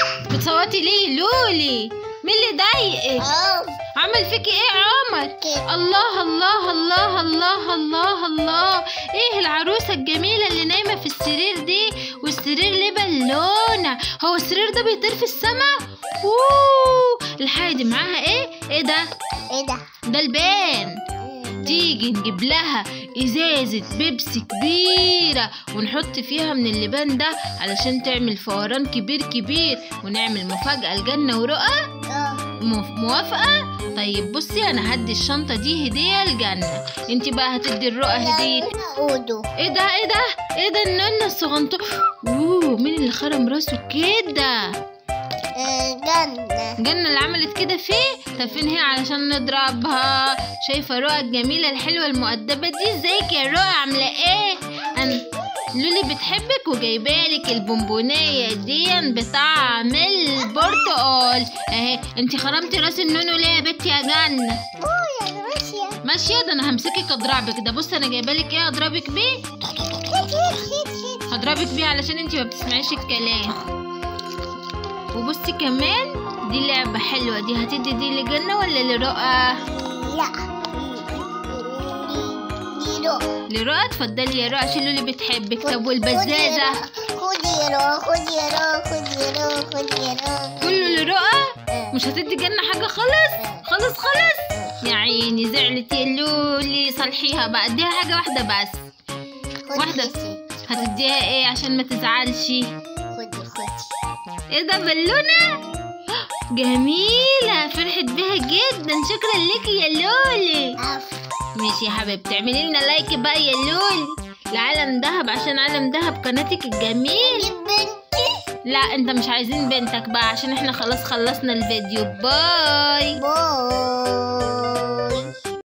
بتصوتي ليه يا لولي مين اللي ضايقك اه عمل فيكي ايه يا عمر كده الله الله الله الله الله الله ايه العروسة الجميلة اللي نايمة في السرير دي والسرير ليه بالونة هو السرير ده بيطير في السما اوه الحاجة معاها ايه ايه ده ايه ده ده البان تيجي نجيب لها ازازة بيبسي كبيرة ونحط فيها من اللبان ده علشان تعمل فوران كبير كبير ونعمل مفاجأة لجنة ورؤى اه مو- موافقة؟ طيب بصي أنا هدي الشنطة دي هدية لجنة انت بقى هتدي الرؤى هدية اودو ايه ده ايه ده ايه ده النونة الصغنطة اوه مين اللي خرم راسه كده آه، جنة جنة اللي عملت كده فيه طب فين هي علشان نضربها شايفة رؤى الجميلة الحلوة المؤدبة دي ازيك يا رؤى عاملة ايه انا لولي بتحبك وجايبالك البونبونية دي بطعم البرتقال اهي انت خرمتي راس النونو ليه يا بنتي يا جنة اوه يا ماشية ماشية ده انا همسكك اضربك ده بص انا جايبالك ايه اضربك بيه هضربك بيه علشان انت ما بتسمعيش الكلام وبصي كمان دي لعبة حلوة دي هتدي دي لجنة ولا لرؤى لا دي رو لرؤى اتفضلي يا رؤى عشان اللي بتحبك طب والبزازة خدي يا رو خدي يا رو خدي يا رو خدي يا رو كله لرؤى مش هتدي جنة حاجة خالص خالص خالص يا عيني زعلت يا لولي صلحيها بقى اديها حاجة واحدة بس خدي واحدة. يا ستي. هتديها ايه عشان ما تزعلش خدي خدي ايه ده بالونة جميلة فرحت بيها جدا شكرا ليكي يا لولي عفو ماشي يا حبيبتي اعملي لنا لايك بقى يا لولي لعالم دهب عشان عالم دهب قناتك الجميل دي بنتي لا انت مش عايزين بنتك بقى عشان احنا خلاص خلصنا الفيديو باي باي